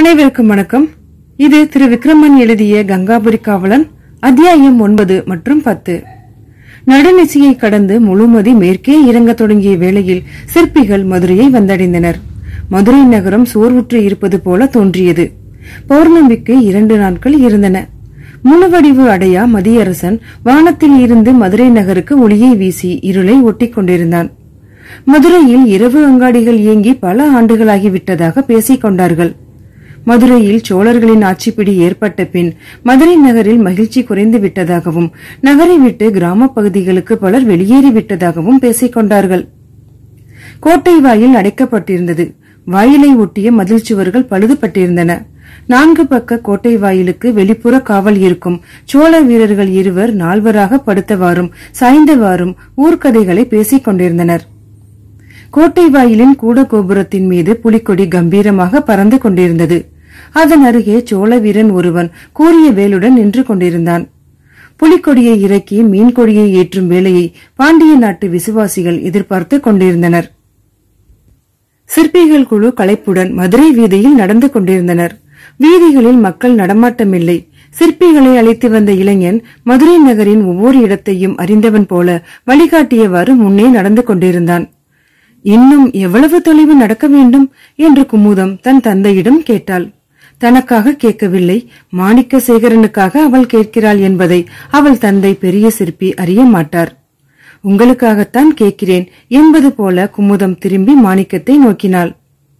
அனைவருக்கும் வணக்கம் இது திரு விக்ரமன் எழுதிய கங்காபுரி காவலன் அத்தியாயம் ஒன்பது மற்றும் பத்து நடுநிசையை கடந்து முழுமதி மேற்கே இறங்கத் தொடங்கிய வேளையில் சிற்பிகள் மதுரையை வந்தடைந்தனர் மதுரை நகரம் சோர்வுற்று இருப்பது போல தோன்றியது பௌர்ணமிக்கு இரண்டு நாட்கள் இருந்தன முழுவடிவு அடையா மதியரசன் வானத்தில் இருந்து மதுரை நகருக்கு ஒளியை வீசி இருளை ஒட்டிக் கொண்டிருந்தான் மதுரையில் இரவு அங்காடிகள் இயங்கி பல ஆண்டுகளாகிவிட்டதாக பேசிக் கொண்டார்கள் மதுரையில் சோழர்களின் ஆட்சிப்பிடி ஏற்பட்ட பின் மதுரை நகரில் மகிழ்ச்சி குறைந்து விட்டதாகவும் நகரை விட்டு கிராம பகுதிகளுக்கு பலர் வெளியேறிவிட்டதாகவும் பேசிக் கொண்டார்கள் கோட்டை வாயில் அடைக்கப்பட்டிருந்தது வாயிலை ஒட்டிய மதில் சுவர்கள் பழுதுபட்டிருந்தன நான்கு பக்க கோட்டை வாயிலுக்கு வெளிப்புற காவல் இருக்கும் சோழ வீரர்கள் இருவர் நால்வராக படுத்தவாறும் சாய்ந்தவாறும் ஊர்க்கதைகளை பேசிக் கொண்டிருந்தனர் கோட்டை வாயிலின் கூட கோபுரத்தின் மீது புலிக்கொடி கம்பீரமாக பறந்து கொண்டிருந்தது அதன் அருகே சோழ வீரன் ஒருவன் கூறிய வேலுடன் நின்று கொண்டிருந்தான் புலிக்கொடியை இறக்கி மீன்கொடியை ஏற்றும் வேலையை பாண்டிய நாட்டு விசுவாசிகள் எதிர்பார்த்து கொண்டிருந்தனர் சிற்பிகள் குழு களைப்புடன் மதுரை வீதியில் நடந்து கொண்டிருந்தனர் வீதிகளில் மக்கள் நடமாட்டமில்லை சிற்பிகளை அழைத்து வந்த இளைஞன் மதுரை நகரின் ஒவ்வொரு இடத்தையும் அறிந்தவன் போல வழிகாட்டியவாறு முன்னே நடந்து கொண்டிருந்தான் இன்னும் எவ்வளவு தொலைவு நடக்க வேண்டும் என்று குமுதம் தன் தந்தையிடம் கேட்டாள் தனக்காக கேட்கவில்லை மாணிக்க சேகரனுக்காக அவள் கேட்கிறாள் என்பதை அவள் தந்தை பெரிய சிற்பி அறிய மாட்டார் உங்களுக்காகத்தான் கேட்கிறேன் என்பது போல குமுதம் திரும்பி மாணிக்கத்தை நோக்கினாள்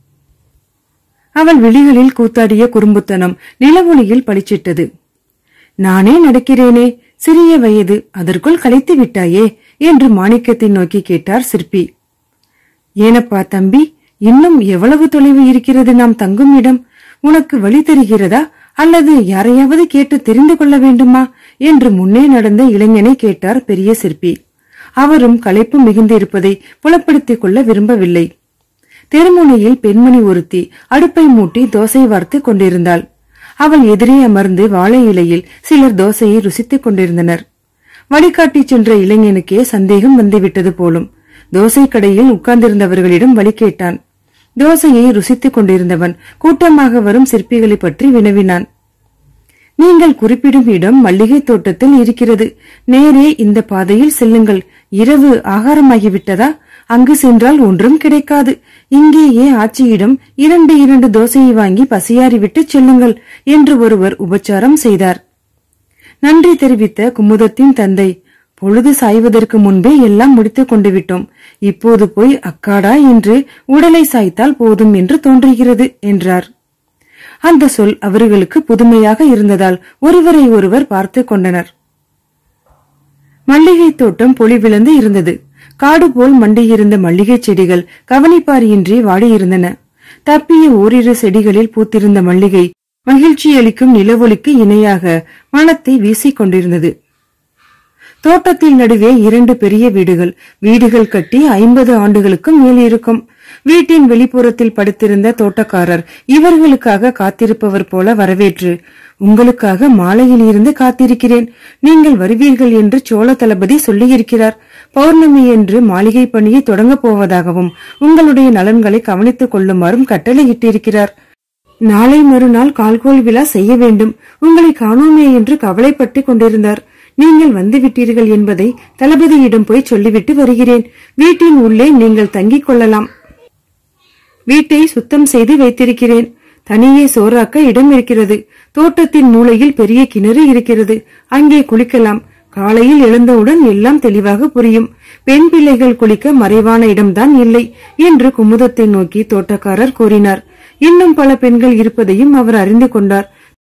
அவள் விழிகளில் கூத்தாடிய குறும்புத்தனம் நிலவொளியில் பளிச்சிட்டது நானே நடக்கிறேனே சிறிய வயது அதற்குள் களைத்து விட்டாயே என்று மாணிக்கத்தை நோக்கி கேட்டார் சிற்பி ஏனப்பா தம்பி இன்னும் எவ்வளவு தொலைவு இருக்கிறது நாம் தங்கும் இடம் உனக்கு வழி தெரிகிறதா அல்லது யாரையாவது கேட்டு தெரிந்து கொள்ள வேண்டுமா என்று முன்னே நடந்த இளைஞனை கேட்டார் பெரிய சிற்பி அவரும் களைப்பு மிகுந்திருப்பதை புலப்படுத்திக் கொள்ள விரும்பவில்லை தெருமுனையில் பெண்மணி ஒருத்தி அடுப்பை மூட்டி தோசை வார்த்து கொண்டிருந்தாள் அவள் எதிரே அமர்ந்து வாழை இலையில் சிலர் தோசையை ருசித்துக் கொண்டிருந்தனர் வழிகாட்டி சென்ற இளைஞனுக்கே சந்தேகம் வந்துவிட்டது போலும் தோசை கடையில் உட்கார்ந்திருந்தவர்களிடம் வழி கேட்டான் தோசையை ருசித்துக் கொண்டிருந்தவன் கூட்டமாக வரும் சிற்பிகளை பற்றி வினவினான் நீங்கள் குறிப்பிடும் இடம் மல்லிகை தோட்டத்தில் இருக்கிறது நேரே இந்த பாதையில் செல்லுங்கள் இரவு ஆகாரமாகிவிட்டதா அங்கு சென்றால் ஒன்றும் கிடைக்காது இங்கேயே ஆட்சியிடம் இரண்டு இரண்டு தோசையை வாங்கி பசியாறிவிட்டு செல்லுங்கள் என்று ஒருவர் உபச்சாரம் செய்தார் நன்றி தெரிவித்த குமுதத்தின் தந்தை பொழுது சாய்வதற்கு முன்பே எல்லாம் முடித்துக் கொண்டு விட்டோம் இப்போது போய் அக்காடா என்று உடலை சாய்த்தால் போதும் என்று தோன்றுகிறது என்றார் அந்த சொல் அவர்களுக்கு புதுமையாக இருந்ததால் ஒருவரை ஒருவர் பார்த்து கொண்டனர் மல்லிகை தோட்டம் பொலிவிழந்து இருந்தது காடு போல் மண்டியிருந்த மல்லிகை செடிகள் கவனிப்பாரியின்றி வாடியிருந்தன தப்பிய ஓரிரு செடிகளில் பூத்திருந்த மல்லிகை மகிழ்ச்சி அளிக்கும் நிலவொளிக்கு இணையாக மனத்தை வீசிக் கொண்டிருந்தது தோட்டத்தில் நடுவே இரண்டு பெரிய வீடுகள் வீடுகள் கட்டி ஐம்பது ஆண்டுகளுக்கும் மேல் இருக்கும் வீட்டின் வெளிப்புறத்தில் படுத்திருந்த தோட்டக்காரர் இவர்களுக்காக காத்திருப்பவர் போல வரவேற்று உங்களுக்காக மாலையில் இருந்து காத்திருக்கிறேன் நீங்கள் வருவீர்கள் என்று சோழ தளபதி சொல்லியிருக்கிறார் பௌர்ணமி என்று மாளிகை பணியை தொடங்கப் போவதாகவும் உங்களுடைய நலன்களை கவனித்துக் கொள்ளுமாறும் கட்டளையிட்டிருக்கிறார் நாளை மறுநாள் கால்கோள் விழா செய்ய வேண்டும் உங்களை காணோமே என்று கவலைப்பட்டுக் கொண்டிருந்தார் நீங்கள் வந்து விட்டீர்கள் என்பதை தளபதியிடம் போய் சொல்லிவிட்டு வருகிறேன் வீட்டின் உள்ளே நீங்கள் தங்கிக் கொள்ளலாம் வீட்டை சுத்தம் செய்து வைத்திருக்கிறேன் தனியே சோறாக்க இடம் இருக்கிறது தோட்டத்தின் மூலையில் பெரிய கிணறு இருக்கிறது அங்கே குளிக்கலாம் காலையில் எழுந்தவுடன் எல்லாம் தெளிவாக புரியும் பெண் பிள்ளைகள் குளிக்க மறைவான இடம்தான் இல்லை என்று குமுதத்தை நோக்கி தோட்டக்காரர் கூறினார் இன்னும் பல பெண்கள் இருப்பதையும் அவர் அறிந்து கொண்டார்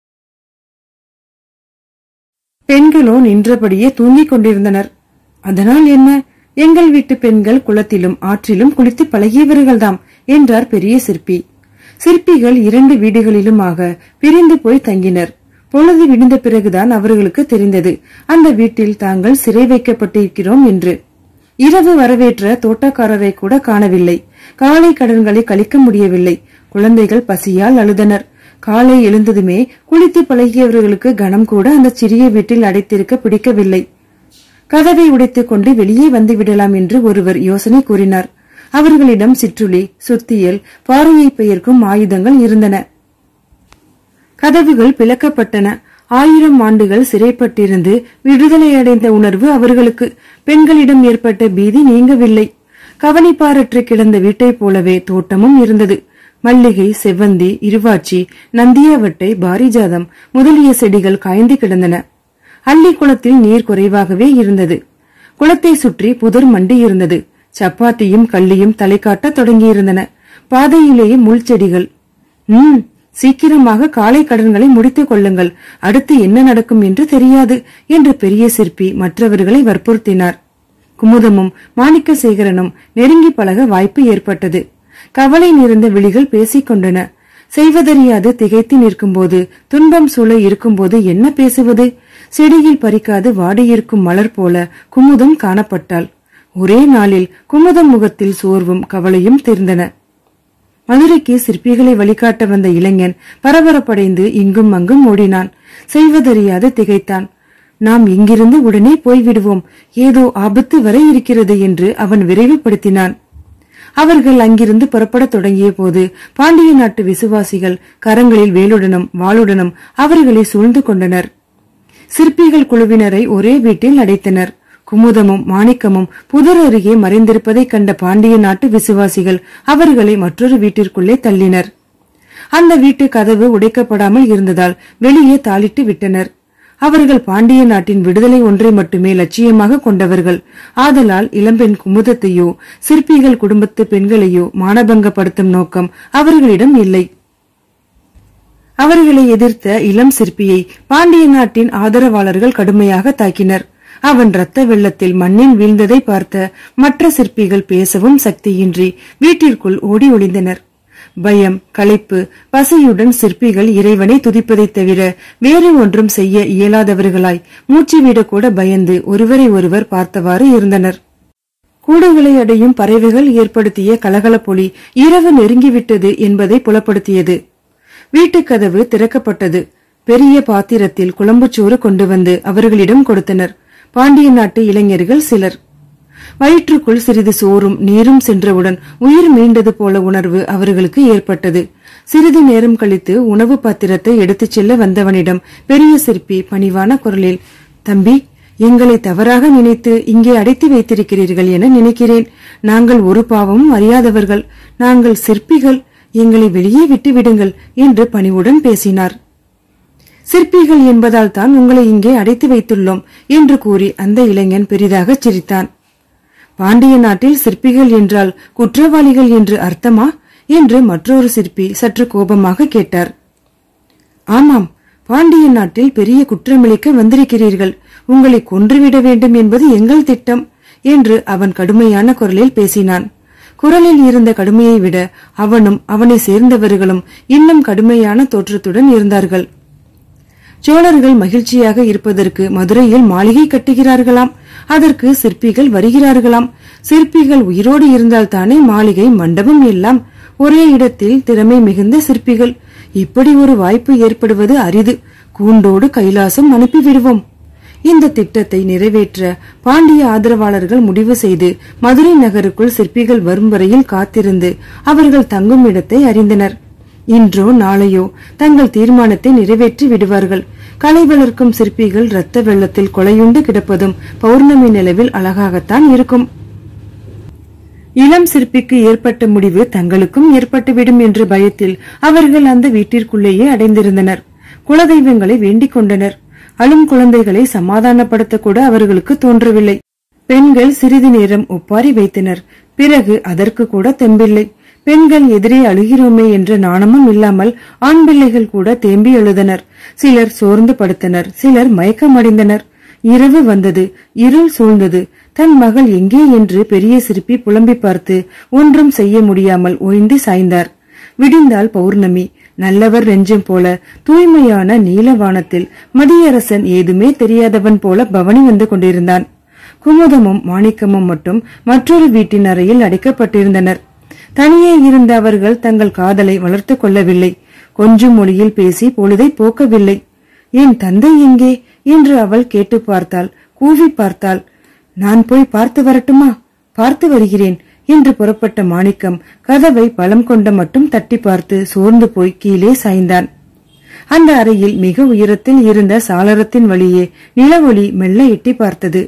பெண்களோ நின்றபடியே தூங்கிக் கொண்டிருந்தனர் அதனால் என்ன எங்கள் வீட்டு பெண்கள் குளத்திலும் ஆற்றிலும் குளித்து பழகியவர்கள்தாம் என்றார் பெரிய சிற்பி சிற்பிகள் இரண்டு வீடுகளிலுமாக பிரிந்து போய் தங்கினர் பொழுது விடிந்த பிறகுதான் அவர்களுக்கு தெரிந்தது அந்த வீட்டில் தாங்கள் சிறை வைக்கப்பட்டிருக்கிறோம் என்று இரவு வரவேற்ற தோட்டக்காரரை கூட காணவில்லை காலை கடன்களை கழிக்க முடியவில்லை குழந்தைகள் பசியால் அழுதனர் காலை எழுந்ததுமே குளித்து பழகியவர்களுக்கு கனம் கூட அந்த சிறிய வீட்டில் அடைத்திருக்க பிடிக்கவில்லை கதவை உடைத்துக் கொண்டு வெளியே வந்து விடலாம் என்று ஒருவர் யோசனை கூறினார் அவர்களிடம் சிற்றுளி சுத்தியல் பாறையை பெயர்க்கும் ஆயுதங்கள் இருந்தன கதவுகள் பிளக்கப்பட்டன ஆயிரம் ஆண்டுகள் சிறைப்பட்டிருந்து விடுதலையடைந்த உணர்வு அவர்களுக்கு பெண்களிடம் ஏற்பட்ட பீதி நீங்கவில்லை கவனிப்பாரற்று கிடந்த வீட்டைப் போலவே தோட்டமும் இருந்தது மல்லிகை செவ்வந்தி இருவாச்சி நந்தியாவட்டை பாரிஜாதம் முதலிய செடிகள் காய்ந்து கிடந்தன அள்ளி குளத்தில் நீர் குறைவாகவே இருந்தது குளத்தை சுற்றி புதர் மண்டி இருந்தது சப்பாத்தியும் கள்ளியும் தலை காட்டத் தொடங்கியிருந்தன பாதையிலேயே முள் செடிகள் ம் சீக்கிரமாக காலை கடன்களை முடித்துக் கொள்ளுங்கள் அடுத்து என்ன நடக்கும் என்று தெரியாது என்று பெரிய சிற்பி மற்றவர்களை வற்புறுத்தினார் குமுதமும் மாணிக்கசேகரனும் நெருங்கி பழக வாய்ப்பு ஏற்பட்டது கவலை நிறைந்த விழிகள் பேசிக் கொண்டன செய்வதறியாது திகைத்து நிற்கும்போது துன்பம் சூழ இருக்கும்போது என்ன பேசுவது செடியில் பறிக்காது வாடியிருக்கும் மலர் போல குமுதம் காணப்பட்டாள் ஒரே நாளில் குமுதம் முகத்தில் சோர்வும் கவலையும் தெரிந்தன மதுரைக்கு சிற்பிகளை வழிகாட்ட வந்த இளைஞன் பரபரப்படைந்து இங்கும் அங்கும் ஓடினான் செய்வதறியாது திகைத்தான் நாம் இங்கிருந்து உடனே போய்விடுவோம் ஏதோ ஆபத்து வர இருக்கிறது என்று அவன் விரைவுபடுத்தினான் அவர்கள் அங்கிருந்து புறப்படத் தொடங்கிய போது பாண்டிய நாட்டு விசுவாசிகள் கரங்களில் வேலுடனும் வாளுடனும் அவர்களை சூழ்ந்து கொண்டனர் சிற்பிகள் குழுவினரை ஒரே வீட்டில் அடைத்தனர் குமுதமும் மாணிக்கமும் புதர் அருகே மறைந்திருப்பதைக் கண்ட பாண்டிய நாட்டு விசுவாசிகள் அவர்களை மற்றொரு வீட்டிற்குள்ளே தள்ளினர் அந்த வீட்டு கதவு உடைக்கப்படாமல் இருந்ததால் வெளியே தாளிட்டு விட்டனர் அவர்கள் பாண்டிய நாட்டின் விடுதலை ஒன்றை மட்டுமே லட்சியமாக கொண்டவர்கள் ஆதலால் இளம்பெண் குமுதத்தையோ சிற்பிகள் குடும்பத்து பெண்களையோ மானபங்கப்படுத்தும் நோக்கம் அவர்களிடம் இல்லை அவர்களை எதிர்த்த இளம் சிற்பியை பாண்டிய நாட்டின் ஆதரவாளர்கள் கடுமையாக தாக்கினர் அவன் இரத்த வெள்ளத்தில் மண்ணில் வீழ்ந்ததை பார்த்த மற்ற சிற்பிகள் பேசவும் சக்தியின்றி வீட்டிற்குள் ஓடி ஒளிந்தனர் பயம் களைப்பு பசியுடன் சிற்பிகள் இறைவனை துதிப்பதைத் தவிர வேறு ஒன்றும் செய்ய இயலாதவர்களாய் மூச்சுவிடக் கூட பயந்து ஒருவரை ஒருவர் பார்த்தவாறு இருந்தனர் கூடுகளை அடையும் பறவைகள் ஏற்படுத்திய கலகலப்பொலி இரவு நெருங்கிவிட்டது என்பதை புலப்படுத்தியது வீட்டுக் கதவு திறக்கப்பட்டது பெரிய பாத்திரத்தில் குழம்புச்சோறு கொண்டு வந்து அவர்களிடம் கொடுத்தனர் பாண்டிய நாட்டு இளைஞர்கள் சிலர் வயிற்றுக்குள் சிறிது சோறும் நீரும் சென்றவுடன் உயிர் மீண்டது போல உணர்வு அவர்களுக்கு ஏற்பட்டது சிறிது நேரம் கழித்து உணவு பாத்திரத்தை எடுத்துச் செல்ல வந்தவனிடம் பெரிய சிற்பி பணிவான குரலில் தம்பி எங்களை தவறாக நினைத்து இங்கே அடைத்து வைத்திருக்கிறீர்கள் என நினைக்கிறேன் நாங்கள் ஒரு பாவமும் அறியாதவர்கள் நாங்கள் சிற்பிகள் எங்களை வெளியே விட்டு விடுங்கள் என்று பணிவுடன் பேசினார் சிற்பிகள் என்பதால் தான் உங்களை இங்கே அடைத்து வைத்துள்ளோம் என்று கூறி அந்த இளைஞன் பெரிதாக சிரித்தான் பாண்டிய நாட்டில் சிற்பிகள் என்றால் குற்றவாளிகள் என்று அர்த்தமா என்று மற்றொரு சிற்பி சற்று கோபமாக கேட்டார் ஆமாம் பாண்டிய நாட்டில் பெரிய குற்றமிழைக்க வந்திருக்கிறீர்கள் உங்களை கொன்றுவிட வேண்டும் என்பது எங்கள் திட்டம் என்று அவன் கடுமையான குரலில் பேசினான் குரலில் இருந்த கடுமையை விட அவனும் அவனை சேர்ந்தவர்களும் இன்னும் கடுமையான தோற்றத்துடன் இருந்தார்கள் சோழர்கள் மகிழ்ச்சியாக இருப்பதற்கு மதுரையில் மாளிகை கட்டுகிறார்களாம் அதற்கு சிற்பிகள் வருகிறார்களாம் சிற்பிகள் உயிரோடு இருந்தால் தானே மாளிகை மண்டபம் எல்லாம் ஒரே இடத்தில் திறமை மிகுந்த சிற்பிகள் இப்படி ஒரு வாய்ப்பு ஏற்படுவது அரிது கூண்டோடு கைலாசம் அனுப்பிவிடுவோம் இந்த திட்டத்தை நிறைவேற்ற பாண்டிய ஆதரவாளர்கள் முடிவு செய்து மதுரை நகருக்குள் சிற்பிகள் வரும் வரையில் காத்திருந்து அவர்கள் தங்கும் இடத்தை அறிந்தனர் இன்றோ நாளையோ தங்கள் தீர்மானத்தை நிறைவேற்றி விடுவார்கள் கலை வளர்க்கும் சிற்பிகள் இரத்த வெள்ளத்தில் கொலையுண்டு கிடப்பதும் பௌர்ணமி நிலவில் அழகாகத்தான் இருக்கும் இளம் சிற்பிக்கு ஏற்பட்ட முடிவு தங்களுக்கும் ஏற்பட்டுவிடும் என்ற பயத்தில் அவர்கள் அந்த வீட்டிற்குள்ளேயே அடைந்திருந்தனர் குலதெய்வங்களை வேண்டிக் கொண்டனர் அழும் குழந்தைகளை சமாதானப்படுத்த கூட அவர்களுக்கு தோன்றவில்லை பெண்கள் சிறிது நேரம் ஒப்பாரி வைத்தனர் பிறகு அதற்கு கூட தெம்பில்லை பெண்கள் எதிரே அழுகிறோமே என்ற நாணமும் இல்லாமல் ஆண் பிள்ளைகள் கூட தேம்பி எழுதனர் சிலர் சோர்ந்து படுத்தனர் சிலர் மயக்கமடைந்தனர் இரவு வந்தது இருள் சூழ்ந்தது தன் மகள் எங்கே என்று பெரிய சிற்பி புலம்பி பார்த்து ஒன்றும் செய்ய முடியாமல் ஓய்ந்து சாய்ந்தார் விடிந்தால் பௌர்ணமி நல்லவர் நெஞ்சம் போல தூய்மையான நீலவானத்தில் மதியரசன் ஏதுமே தெரியாதவன் போல பவனி வந்து கொண்டிருந்தான் குமுதமும் மாணிக்கமும் மட்டும் மற்றொரு வீட்டின் அறையில் அடைக்கப்பட்டிருந்தனர் தனியே இருந்த அவர்கள் தங்கள் காதலை வளர்த்துக் கொள்ளவில்லை கொஞ்சம் மொழியில் பேசி பொழுதை போக்கவில்லை என் தந்தை எங்கே என்று அவள் கேட்டு பார்த்தாள் கூவி பார்த்தாள் நான் போய் பார்த்து வரட்டுமா பார்த்து வருகிறேன் என்று புறப்பட்ட மாணிக்கம் கதவை பலம் கொண்ட மட்டும் தட்டி பார்த்து சோர்ந்து போய் கீழே சாய்ந்தான் அந்த அறையில் மிக உயரத்தில் இருந்த சாளரத்தின் வழியே நிலவொளி மெல்ல எட்டி பார்த்தது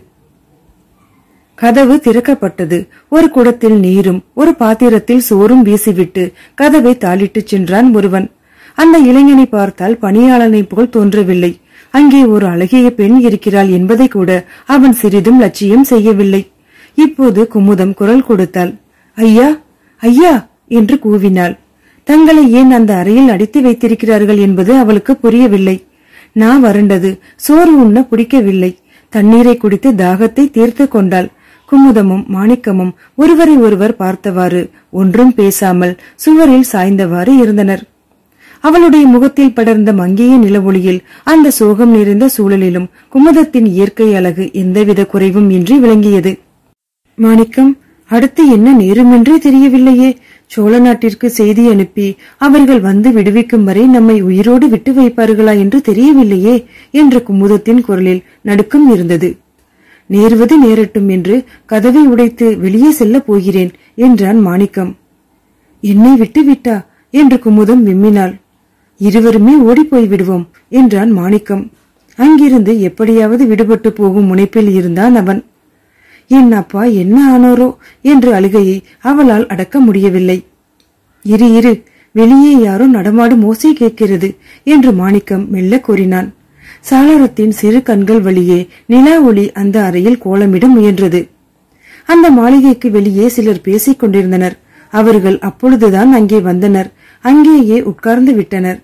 கதவு திறக்கப்பட்டது ஒரு குடத்தில் நீரும் ஒரு பாத்திரத்தில் சோறும் வீசிவிட்டு கதவை தாளிட்டுச் சென்றான் ஒருவன் அந்த இளைஞனை பார்த்தால் பணியாளனைப் போல் தோன்றவில்லை அங்கே ஒரு அழகிய பெண் இருக்கிறாள் என்பதை கூட அவன் சிறிதும் லட்சியம் செய்யவில்லை இப்போது குமுதம் குரல் கொடுத்தாள் ஐயா ஐயா என்று கூவினாள் தங்களை ஏன் அந்த அறையில் அடைத்து வைத்திருக்கிறார்கள் என்பது அவளுக்கு புரியவில்லை நான் வறண்டது சோறு உண்ண பிடிக்கவில்லை தண்ணீரை குடித்து தாகத்தை தீர்த்து கொண்டாள் குமுதமும் மாணிக்கமும் ஒருவரை ஒருவர் பார்த்தவாறு ஒன்றும் பேசாமல் சுவரில் சாய்ந்தவாறு இருந்தனர் அவளுடைய முகத்தில் படர்ந்த மங்கிய நிலவொளியில் அந்த சோகம் நிறைந்த சூழலிலும் குமுதத்தின் இயற்கை அழகு எந்தவித குறைவும் இன்றி விளங்கியது மாணிக்கம் அடுத்து என்ன நேருமென்றே தெரியவில்லையே சோழ நாட்டிற்கு செய்தி அனுப்பி அவர்கள் வந்து விடுவிக்கும் வரை நம்மை உயிரோடு விட்டு வைப்பார்களா என்று தெரியவில்லையே என்ற குமுதத்தின் குரலில் நடுக்கம் இருந்தது நேருவது நேரட்டும் என்று கதவை உடைத்து வெளியே செல்லப் போகிறேன் என்றான் மாணிக்கம் என்னை விட்டு விட்டா என்று குமுதம் விம்மினாள் இருவருமே ஓடிப்போய் விடுவோம் என்றான் மாணிக்கம் அங்கிருந்து எப்படியாவது விடுபட்டு போகும் முனைப்பில் இருந்தான் அவன் என் அப்பா என்ன ஆனோரோ என்று அழுகையை அவளால் அடக்க முடியவில்லை இரு இரு வெளியே யாரோ நடமாடும் ஓசை கேட்கிறது என்று மாணிக்கம் மெல்ல கூறினான் சாளரத்தின் சிறு கண்கள் வழியே நிலா ஒளி அந்த அறையில் கோலமிட முயன்றது அந்த மாளிகைக்கு வெளியே சிலர் பேசிக் கொண்டிருந்தனர் அவர்கள் அப்பொழுதுதான் அங்கே வந்தனர் அங்கேயே உட்கார்ந்து விட்டனர்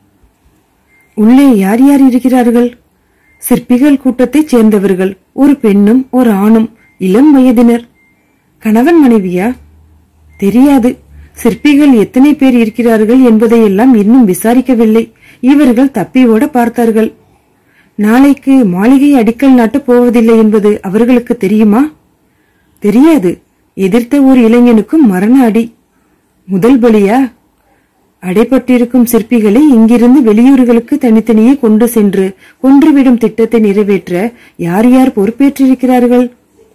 உள்ளே யார் யார் இருக்கிறார்கள் சிற்பிகள் கூட்டத்தைச் சேர்ந்தவர்கள் ஒரு பெண்ணும் ஒரு ஆணும் இளம் வயதினர் கணவன் மனைவியா தெரியாது சிற்பிகள் எத்தனை பேர் இருக்கிறார்கள் என்பதையெல்லாம் இன்னும் விசாரிக்கவில்லை இவர்கள் தப்பி ஓட பார்த்தார்கள் நாளைக்கு மாளிகை அடிக்கல் நாட்ட போவதில்லை என்பது அவர்களுக்கு தெரியுமா தெரியாது எதிர்த்த ஒரு இளைஞனுக்கும் மரண அடி முதல் பலியா அடைப்பட்டிருக்கும் சிற்பிகளை இங்கிருந்து வெளியூர்களுக்கு தனித்தனியே கொண்டு சென்று கொன்றுவிடும் திட்டத்தை நிறைவேற்ற யார் யார் பொறுப்பேற்றிருக்கிறார்கள்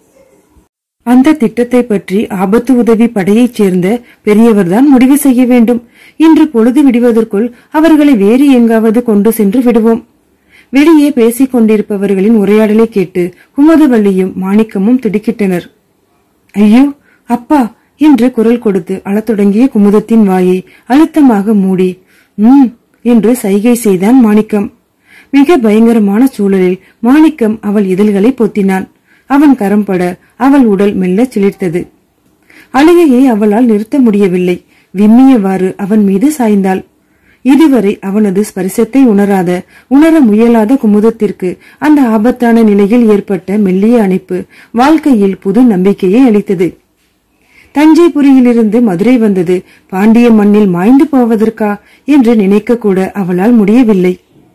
அந்த திட்டத்தை பற்றி ஆபத்து உதவி படையைச் சேர்ந்த பெரியவர்தான் முடிவு செய்ய வேண்டும் இன்று பொழுது விடுவதற்குள் அவர்களை வேறு எங்காவது கொண்டு சென்று விடுவோம் வெளியே பேசிக் கொண்டிருப்பவர்களின் உரையாடலை கேட்டு குமுதவள்ளியும் மாணிக்கமும் திடுக்கிட்டனர் ஐயோ அப்பா என்று குரல் கொடுத்து அழத் தொடங்கிய குமுதத்தின் வாயை அழுத்தமாக மூடி ம் என்று சைகை செய்தான் மாணிக்கம் மிக பயங்கரமான சூழலில் மாணிக்கம் அவள் இதழ்களை பொத்தினான் அவன் கரம்பட அவள் உடல் மெல்ல சிலிர்த்தது அழுகையை அவளால் நிறுத்த முடியவில்லை விம்மியவாறு அவன் மீது சாய்ந்தாள் இதுவரை அவனது ஸ்பரிசத்தை உணராத உணர முயலாத குமுதத்திற்கு அந்த ஆபத்தான நிலையில் ஏற்பட்ட மெல்லிய அணைப்பு வாழ்க்கையில் புது நம்பிக்கையை அளித்தது தஞ்சைபுரியிலிருந்து மதுரை வந்தது பாண்டிய மண்ணில் மாய்ந்து போவதற்கா என்று நினைக்க கூட அவளால் முடியவில்லை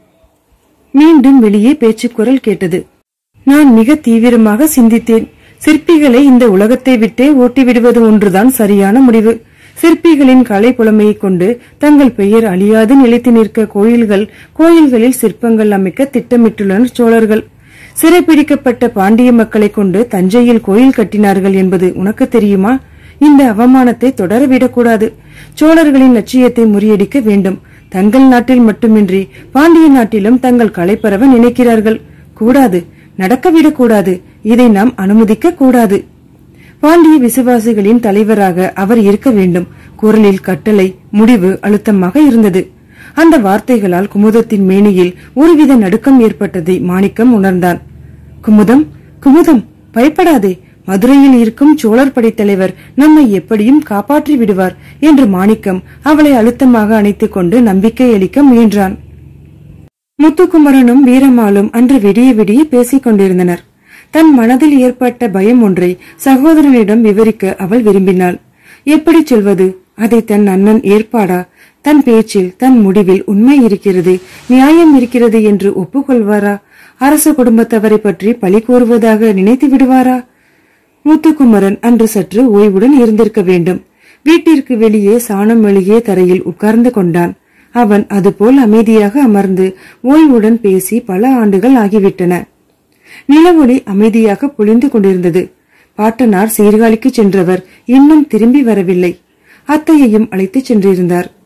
மீண்டும் வெளியே பேச்சுக் குரல் கேட்டது நான் மிக தீவிரமாக சிந்தித்தேன் சிற்பிகளை இந்த உலகத்தை விட்டே ஓட்டிவிடுவது ஒன்றுதான் சரியான முடிவு சிற்பிகளின் கலை புலமையைக் கொண்டு தங்கள் பெயர் அழியாது நிலைத்து நிற்க கோயில்கள் கோயில்களில் சிற்பங்கள் அமைக்க திட்டமிட்டுள்ளனர் சோழர்கள் சிறைப்பிடிக்கப்பட்ட பாண்டிய மக்களைக் கொண்டு தஞ்சையில் கோயில் கட்டினார்கள் என்பது உனக்கு தெரியுமா இந்த அவமானத்தை தொடரவிடக்கூடாது சோழர்களின் லட்சியத்தை முறியடிக்க வேண்டும் தங்கள் நாட்டில் மட்டுமின்றி பாண்டிய நாட்டிலும் தங்கள் கலை பரவ நினைக்கிறார்கள் கூடாது நடக்கவிடக்கூடாது இதை நாம் அனுமதிக்க கூடாது பாண்டிய விசுவாசிகளின் தலைவராக அவர் இருக்க வேண்டும் குரலில் கட்டளை முடிவு அழுத்தமாக இருந்தது அந்த வார்த்தைகளால் குமுதத்தின் மேனியில் ஒருவித நடுக்கம் ஏற்பட்டதை மாணிக்கம் உணர்ந்தான் குமுதம் குமுதம் பயப்படாதே மதுரையில் இருக்கும் சோழர் படைத்தலைவர் நம்மை எப்படியும் காப்பாற்றி விடுவார் என்று மாணிக்கம் அவளை அழுத்தமாக அணைத்துக் கொண்டு நம்பிக்கை அளிக்க முயன்றான் முத்துக்குமரனும் வீரமாலும் அன்று விடிய விடிய பேசிக் கொண்டிருந்தனர் தன் மனதில் ஏற்பட்ட பயம் ஒன்றை சகோதரனிடம் விவரிக்க அவள் விரும்பினாள் எப்படி சொல்வது அதை தன் அண்ணன் ஏற்பாடா தன் பேச்சில் தன் முடிவில் உண்மை இருக்கிறது நியாயம் இருக்கிறது என்று ஒப்புக்கொள்வாரா அரச குடும்பத்தவரை பற்றி பழி கூறுவதாக நினைத்து விடுவாரா முத்துக்குமரன் அன்று சற்று ஓய்வுடன் இருந்திருக்க வேண்டும் வீட்டிற்கு வெளியே சாணம் மெழுகிய தரையில் உட்கார்ந்து கொண்டான் அவன் அதுபோல் அமைதியாக அமர்ந்து ஓய்வுடன் பேசி பல ஆண்டுகள் ஆகிவிட்டன நிலவொளி அமைதியாக பொழிந்து கொண்டிருந்தது பாட்டனார் சீர்காழிக்கு சென்றவர் இன்னும் திரும்பி வரவில்லை அத்தையையும் அழைத்துச் சென்றிருந்தார்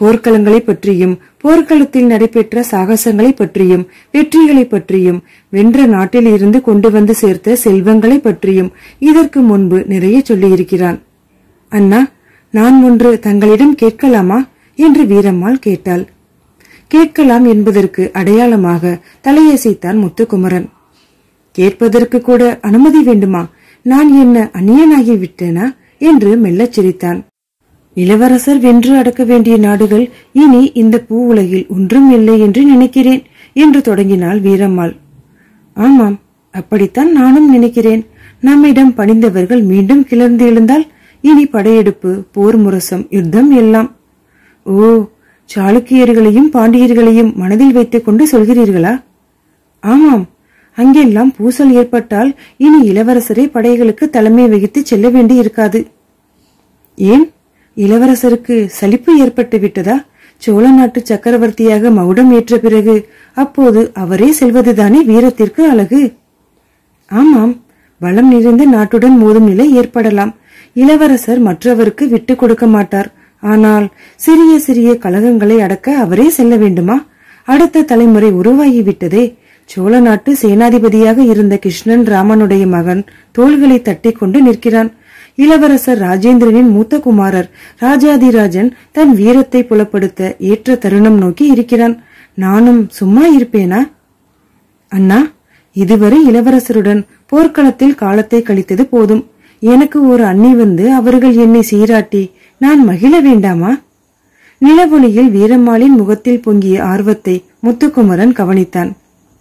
போர்க்களங்களைப் பற்றியும் போர்க்களத்தில் நடைபெற்ற சாகசங்களைப் பற்றியும் வெற்றிகளைப் பற்றியும் வென்ற நாட்டில் இருந்து கொண்டு வந்து சேர்த்த செல்வங்களைப் பற்றியும் இதற்கு முன்பு நிறைய சொல்லியிருக்கிறான் அண்ணா நான் ஒன்று தங்களிடம் கேட்கலாமா என்று வீரம்மாள் கேட்டாள் கேட்கலாம் என்பதற்கு அடையாளமாக தலையசைத்தான் முத்துக்குமரன் கேட்பதற்கு கூட அனுமதி வேண்டுமா நான் என்ன அந்நியனாகி விட்டேனா என்று மெல்லச் சிரித்தான் இளவரசர் வென்று அடக்க வேண்டிய நாடுகள் இனி இந்த பூ உலகில் ஒன்றும் இல்லை என்று நினைக்கிறேன் என்று தொடங்கினாள் வீரம்மாள் ஆமாம் அப்படித்தான் நானும் நினைக்கிறேன் நம்மிடம் பணிந்தவர்கள் மீண்டும் கிளர்ந்து எழுந்தால் இனி படையெடுப்பு போர் முரசம் யுத்தம் எல்லாம் ஓ சாளுக்கியர்களையும் பாண்டியர்களையும் மனதில் வைத்துக் கொண்டு சொல்கிறீர்களா ஆமாம் அங்கெல்லாம் பூசல் ஏற்பட்டால் இனி இளவரசரே படைகளுக்கு தலைமை வகித்து செல்ல வேண்டி இருக்காது ஏன் இளவரசருக்கு சலிப்பு ஏற்பட்டு விட்டதா சோழ நாட்டு சக்கரவர்த்தியாக மகுடம் ஏற்ற பிறகு அப்போது அவரே செல்வதுதானே வீரத்திற்கு அழகு ஆமாம் வளம் நிறைந்த நாட்டுடன் மோதும் நிலை ஏற்படலாம் இளவரசர் மற்றவருக்கு விட்டு கொடுக்க மாட்டார் ஆனால் சிறிய சிறிய கலகங்களை அடக்க அவரே செல்ல வேண்டுமா அடுத்த தலைமுறை உருவாகிவிட்டதே சோழ நாட்டு சேனாதிபதியாக இருந்த கிருஷ்ணன் ராமனுடைய மகன் தோள்களை தட்டிக் கொண்டு நிற்கிறான் இளவரசர் ராஜேந்திரனின் மூத்த குமாரர் ராஜாதிராஜன் தன் வீரத்தை புலப்படுத்த ஏற்ற தருணம் நோக்கி இருக்கிறான் நானும் சும்மா இருப்பேனா அண்ணா இதுவரை இளவரசருடன் போர்க்களத்தில் காலத்தை கழித்தது போதும் எனக்கு ஒரு அண்ணி வந்து அவர்கள் என்னை சீராட்டி நான் மகிழ வேண்டாமா நிலவொளியில் வீரம்மாளின் முகத்தில் பொங்கிய ஆர்வத்தை முத்துக்குமரன் கவனித்தான்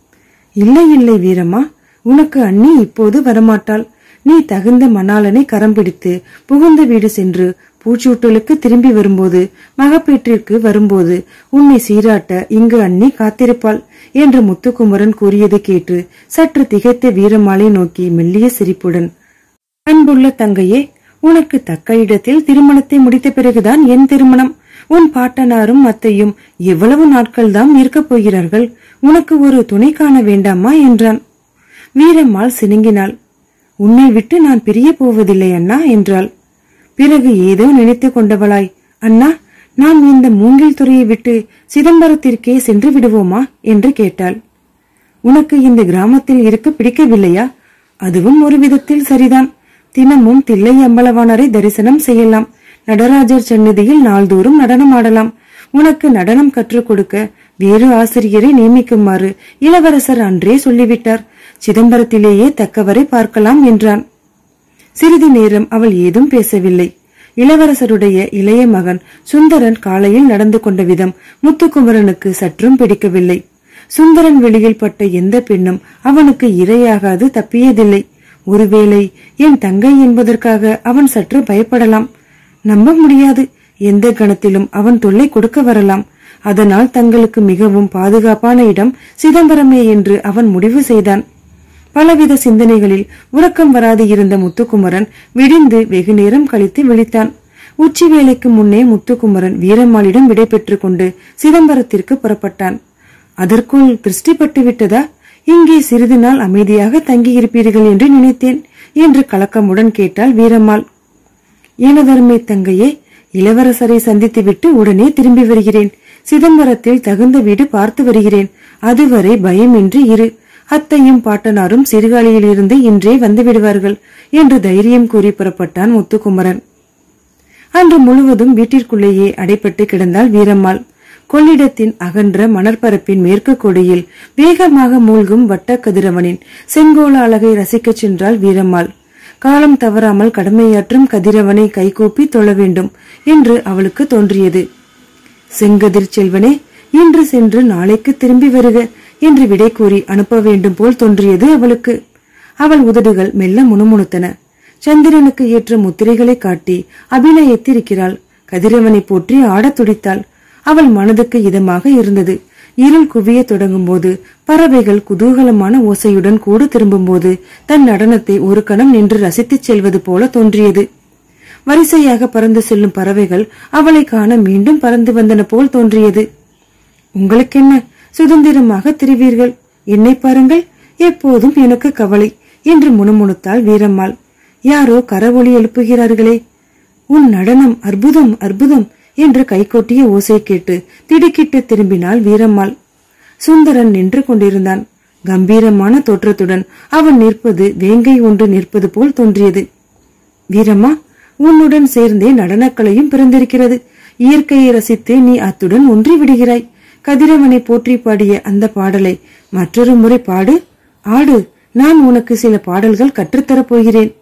இல்லை இல்லை வீரம்மா உனக்கு அண்ணி இப்போது வரமாட்டாள் நீ தகுந்த மணாளனை கரம் பிடித்து புகுந்த வீடு சென்று பூச்சூட்டலுக்கு திரும்பி வரும்போது மகப்பேற்றிற்கு வரும்போது உன்னை சீராட்ட இங்கு அண்ணி காத்திருப்பாள் என்று முத்துக்குமரன் கூறியது கேட்டு சற்று திகைத்த வீரம்மாளை நோக்கி மெல்லிய சிரிப்புடன் அன்புள்ள தங்கையே உனக்கு தக்க இடத்தில் திருமணத்தை முடித்த பிறகுதான் என் திருமணம் உன் பாட்டனாரும் அத்தையும் எவ்வளவு நாட்கள் தான் இருக்கப் போகிறார்கள் உனக்கு ஒரு துணை காண வேண்டாமா என்றான் வீரம்மாள் சினுங்கினாள் உன்னை விட்டு நான் பிரிய போவதில்லை அண்ணா என்றாள் பிறகு ஏதோ நினைத்து கொண்டவளாய் அண்ணா நாம் இந்த மூங்கில் துறையை விட்டு சிதம்பரத்திற்கே சென்று விடுவோமா என்று கேட்டாள் உனக்கு இந்த கிராமத்தில் இருக்க பிடிக்கவில்லையா அதுவும் ஒரு விதத்தில் சரிதான் தினமும் தில்லை அம்பலவாணரை தரிசனம் செய்யலாம் நடராஜர் சந்நிதியில் நாள்தோறும் நடனம் ஆடலாம் உனக்கு நடனம் கற்றுக் கொடுக்க வேறு ஆசிரியரை நியமிக்குமாறு இளவரசர் அன்றே சொல்லிவிட்டார் சிதம்பரத்திலேயே தக்கவரை பார்க்கலாம் என்றான் சிறிது நேரம் அவள் ஏதும் பேசவில்லை இளவரசருடைய இளைய மகன் சுந்தரன் காலையில் நடந்து கொண்ட விதம் முத்துக்குமரனுக்கு சற்றும் பிடிக்கவில்லை சுந்தரன் வெளியில் பட்ட எந்த பெண்ணும் அவனுக்கு இரையாகாது தப்பியதில்லை ஒருவேளை என் தங்கை என்பதற்காக அவன் சற்று பயப்படலாம் நம்ப முடியாது எந்த கணத்திலும் அவன் தொல்லை கொடுக்க வரலாம் அதனால் தங்களுக்கு மிகவும் பாதுகாப்பான இடம் சிதம்பரமே என்று அவன் முடிவு செய்தான் பலவித சிந்தனைகளில் உறக்கம் வராது இருந்த முத்துக்குமரன் விடிந்து வெகு நேரம் கழித்து விழித்தான் உச்சி வேளைக்கு முன்னே முத்துக்குமரன் வீரம்மாளிடம் விடை பெற்றுக் கொண்டு சிதம்பரத்திற்கு புறப்பட்டான் அதற்குள் திருஷ்டிப்பட்டு விட்டதா இங்கே சிறிது நாள் அமைதியாக தங்கியிருப்பீர்கள் என்று நினைத்தேன் என்று கலக்கமுடன் கேட்டாள் வீரம்மாள் எனதருமை தங்கையே இளவரசரை சந்தித்துவிட்டு உடனே திரும்பி வருகிறேன் சிதம்பரத்தில் தகுந்த வீடு பார்த்து வருகிறேன் அதுவரை பயமின்றி இரு அத்தையும் பாட்டனாரும் சிறுகாலியிலிருந்து இன்றே வந்து விடுவார்கள் என்று தைரியம் கூறி புறப்பட்டான் முத்துக்குமரன் அன்று முழுவதும் வீட்டிற்குள்ளேயே அடைப்பட்டு கிடந்தாள் வீரம்மாள் கொள்ளிடத்தின் அகன்ற மணற்பரப்பின் மேற்கு கொடியில் வேகமாக மூழ்கும் வட்ட கதிரவனின் செங்கோல அழகை ரசிக்கச் சென்றாள் வீரம்மாள் காலம் தவறாமல் கடமையாற்றும் கதிரவனை கைகூப்பி தொழ வேண்டும் என்று அவளுக்கு தோன்றியது செங்கதிர் செல்வனே இன்று சென்று நாளைக்கு திரும்பி வருக என்று விடை கூறி அனுப்ப வேண்டும் போல் தோன்றியது அவளுக்கு அவள் உதடுகள் மெல்ல முணுமுணுத்தன சந்திரனுக்கு ஏற்ற முத்திரைகளை காட்டி அபிநயித்திருக்கிறாள் கதிரவனை போற்றி ஆடத் துடித்தாள் அவள் மனதுக்கு இதமாக இருந்தது இருள் குவிய தொடங்கும் போது பறவைகள் குதூகலமான ஓசையுடன் கூடு திரும்பும்போது தன் நடனத்தை ஒரு கணம் நின்று ரசித்துச் செல்வது போல தோன்றியது வரிசையாக பறந்து செல்லும் பறவைகள் அவளை காண மீண்டும் பறந்து வந்தன போல் தோன்றியது உங்களுக்கென்ன சுதந்திரமாக திரிவீர்கள் என்னை பாருங்கள் எப்போதும் எனக்கு கவலை என்று முணுமுணுத்தாள் வீரம்மாள் யாரோ கரவொலி எழுப்புகிறார்களே உன் நடனம் அற்புதம் அற்புதம் என்று கைகொட்டிய ஓசை கேட்டு திடுக்கிட்டு திரும்பினாள் வீரம்மாள் சுந்தரன் நின்று கொண்டிருந்தான் கம்பீரமான தோற்றத்துடன் அவன் நிற்பது வேங்கை ஒன்று நிற்பது போல் தோன்றியது வீரம்மா உன்னுடன் சேர்ந்தே நடனக்கலையும் பிறந்திருக்கிறது இயற்கையை ரசித்து நீ அத்துடன் ஒன்றி விடுகிறாய் கதிரவனை போற்றி பாடிய அந்த பாடலை மற்றொரு முறை பாடு ஆடு நான் உனக்கு சில பாடல்கள் கற்றுத்தரப் போகிறேன்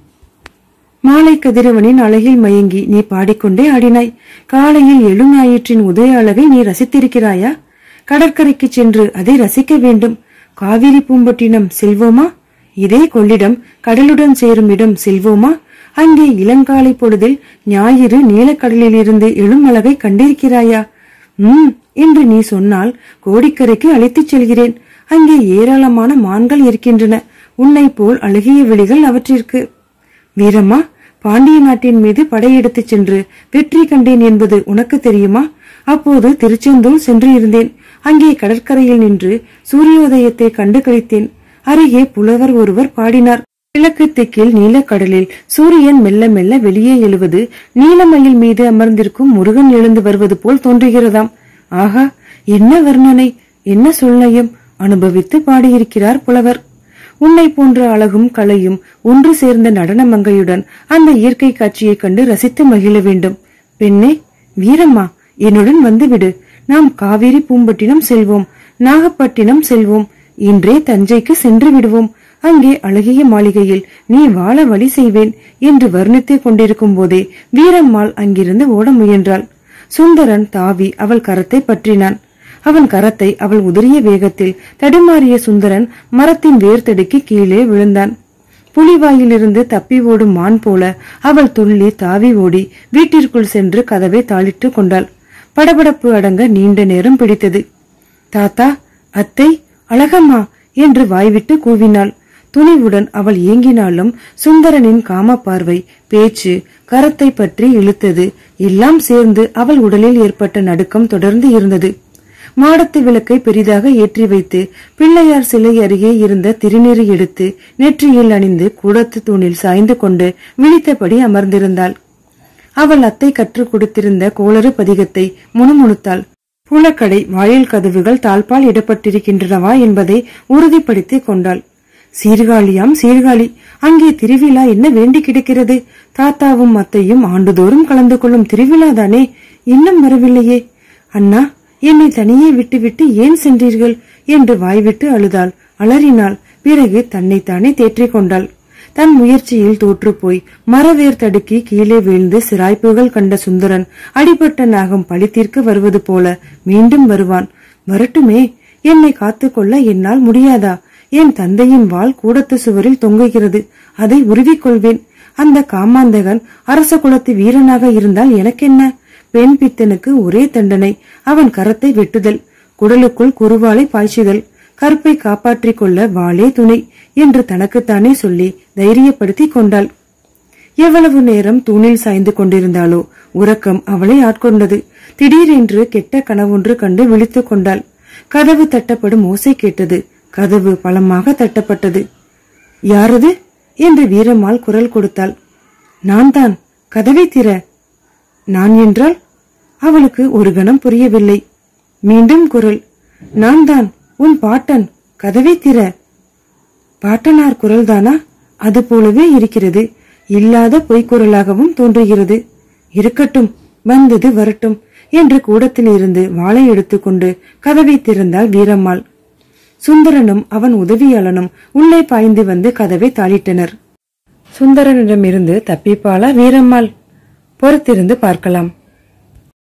மாலை கதிரவனின் அழகில் மயங்கி நீ பாடிக்கொண்டே ஆடினாய் காலையில் எழுஞாயிற்றின் உதய அழகை நீ ரசித்திருக்கிறாயா கடற்கரைக்கு சென்று அதை ரசிக்க வேண்டும் காவிரி பூம்பட்டினம் செல்வோமா இதே கொள்ளிடம் கடலுடன் சேரும் இடம் செல்வோமா அங்கே இளங்காலை பொழுதில் ஞாயிறு நீலக்கடலிலிருந்து எழும் அழகை கண்டிருக்கிறாயா ம் என்று நீ சொன்னால் கோடிக்கரைக்கு அழைத்துச் செல்கிறேன் அங்கே ஏராளமான மான்கள் இருக்கின்றன உன்னை போல் அழகிய விழிகள் அவற்றிற்கு வீரம்மா பாண்டிய நாட்டின் மீது படையெடுத்துச் சென்று வெற்றி கண்டேன் என்பது உனக்கு தெரியுமா அப்போது திருச்செந்தூர் சென்று இருந்தேன் அங்கே கடற்கரையில் நின்று சூரியோதயத்தை கண்டு கழித்தேன் அருகே புலவர் ஒருவர் பாடினார் கிழக்கு திக்கில் நீலக்கடலில் சூரியன் மெல்ல மெல்ல வெளியே எழுவது நீலமயில் மீது அமர்ந்திருக்கும் முருகன் எழுந்து வருவது போல் தோன்றுகிறதாம் ஆகா என்ன வர்ணனை என்ன சொல்நயம் அனுபவித்து பாடியிருக்கிறார் புலவர் உன்னை போன்ற அழகும் கலையும் ஒன்று சேர்ந்த நடன மங்கையுடன் அந்த இயற்கை காட்சியைக் கண்டு ரசித்து மகிழ வேண்டும் பெண்ணே வீரம்மா என்னுடன் வந்துவிடு நாம் காவிரி பூம்பட்டினம் செல்வோம் நாகப்பட்டினம் செல்வோம் இன்றே தஞ்சைக்கு சென்று விடுவோம் அங்கே அழகிய மாளிகையில் நீ வாழ வழி செய்வேன் என்று வர்ணித்துக் கொண்டிருக்கும் போதே வீரம்மாள் அங்கிருந்து ஓட முயன்றாள் சுந்தரன் தாவி அவள் கரத்தை பற்றினான் அவன் கரத்தை அவள் உதறிய வேகத்தில் தடுமாறிய சுந்தரன் மரத்தின் வேர்த்தடுக்கி கீழே விழுந்தான் புலிவாயிலிருந்து தப்பி ஓடும் மான் போல அவள் துள்ளி தாவி ஓடி வீட்டிற்குள் சென்று கதவை தாளிட்டுக் கொண்டாள் படபடப்பு அடங்க நீண்ட நேரம் பிடித்தது தாத்தா அத்தை அழகம்மா என்று வாய்விட்டு கூவினாள் துணிவுடன் அவள் ஏங்கினாலும் சுந்தரனின் காம பார்வை பேச்சு கரத்தை பற்றி இழுத்தது எல்லாம் சேர்ந்து அவள் உடலில் ஏற்பட்ட நடுக்கம் தொடர்ந்து இருந்தது மாடத்து விளக்கை பெரிதாக ஏற்றி வைத்து பிள்ளையார் சிலை அருகே இருந்த திருநீறு எடுத்து நெற்றியில் அணிந்து கூடத்து தூணில் சாய்ந்து கொண்டு விழித்தபடி அமர்ந்திருந்தாள் அவள் அத்தை கற்றுக் கொடுத்திருந்த கோளறு பதிகத்தை முணுமுணுத்தாள் புலக்கடை வாயில் கதவுகள் தாழ்பால் இடப்பட்டிருக்கின்றனவா என்பதை உறுதிப்படுத்திக் கொண்டாள் சீர்காழியாம் சீர்காழி அங்கே திருவிழா என்ன வேண்டி கிடக்கிறது தாத்தாவும் அத்தையும் ஆண்டுதோறும் கலந்து கொள்ளும் திருவிழா தானே இன்னும் வரவில்லையே அண்ணா என்னை தனியே விட்டுவிட்டு ஏன் சென்றீர்கள் என்று வாய்விட்டு அழுதாள் அலறினாள் பிறகு தன்னைத்தானே தேற்றிக் கொண்டாள் தன் முயற்சியில் தோற்றுப்போய் மரவேர் தடுக்கி கீழே வீழ்ந்து சிராய்ப்புகள் கண்ட சுந்தரன் அடிபட்ட நாகம் பழித்தீர்க்க வருவது போல மீண்டும் வருவான் வரட்டுமே என்னை காத்துக்கொள்ள என்னால் முடியாதா என் தந்தையின் வாள் கூடத்து சுவரில் தொங்குகிறது அதை உருவிக் கொள்வேன் அந்த காமாந்தகன் அரச குலத்து வீரனாக இருந்தால் எனக்கென்ன பெண் பித்தனுக்கு ஒரே தண்டனை அவன் கரத்தை வெட்டுதல் குடலுக்குள் குருவாலை பாய்ச்சுதல் கற்பை காப்பாற்றிக் கொள்ள வாளே துணை என்று தனக்குத்தானே சொல்லி தைரியப்படுத்திக் கொண்டாள் எவ்வளவு நேரம் தூணில் சாய்ந்து கொண்டிருந்தாளோ உறக்கம் அவளை ஆட்கொண்டது திடீரென்று கெட்ட கனவொன்று கண்டு விழித்துக் கொண்டாள் கதவு தட்டப்படும் ஓசை கேட்டது கதவு பலமாக தட்டப்பட்டது யாரது என்று வீரம்மாள் குரல் கொடுத்தாள் நான் தான் கதவை திற நான் என்றால் அவளுக்கு ஒரு கணம் புரியவில்லை மீண்டும் குரல் நான் தான் உன் பாட்டன் கதவை திற பாட்டனார் குரல்தானா அது போலவே இருக்கிறது இல்லாத பொய்க்குரலாகவும் தோன்றுகிறது இருக்கட்டும் வந்தது வரட்டும் என்று கூடத்தில் இருந்து வாளை எடுத்துக்கொண்டு கதவை திறந்தாள் வீரம்மாள் சுந்தரனும் அவன் உதவியாளனும் உள்ளே பாய்ந்து வந்து கதவை தாளிட்டனர் சுந்தரனிடமிருந்து தப்பிப்பாளா வீரம்மாள் பொறுத்திருந்து பார்க்கலாம்